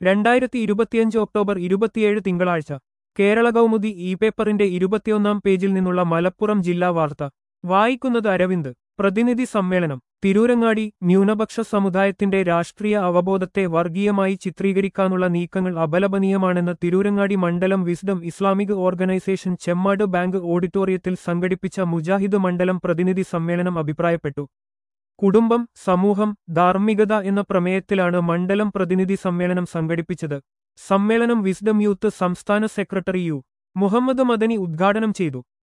രണ്ടായിരത്തി ഇരുപത്തിയഞ്ച് ഒക്ടോബർ ഇരുപത്തിയേഴ് തിങ്കളാഴ്ച കേരള കൗമുദി ഇ പേപ്പറിന്റെ ഇരുപത്തിയൊന്നാം പേജിൽ നിന്നുള്ള മലപ്പുറം ജില്ലാ വാർത്ത വായിക്കുന്നത് അരവിന്ദ് പ്രതിനിധി സമ്മേളനം തിരൂരങ്ങാടി ന്യൂനപക്ഷ സമുദായത്തിന്റെ രാഷ്ട്രീയ അവബോധത്തെ വർഗീയമായി ചിത്രീകരിക്കാനുള്ള നീക്കങ്ങൾ അപലപനീയമാണെന്ന് തിരൂരങ്ങാടി മണ്ഡലം wisdom Islamic organisation Chemmad bank ഓഡിറ്റോറിയത്തിൽ സംഘടിപ്പിച്ച മുജാഹിദ് മണ്ഡലം പ്രതിനിധി സമ്മേളനം അഭിപ്രായപ്പെട്ടു കുടുംബം സമൂഹം ധാർമ്മികത എന്ന പ്രമേയത്തിലാണ് മണ്ഡലം പ്രതിനിധി സമ്മേളനം സംഘടിപ്പിച്ചത് സമ്മേളനം വിസ്ഡം യൂത്ത് സംസ്ഥാന സെക്രട്ടറി യു മുഹമ്മദ് മദനി ഉദ്ഘാടനം ചെയ്തു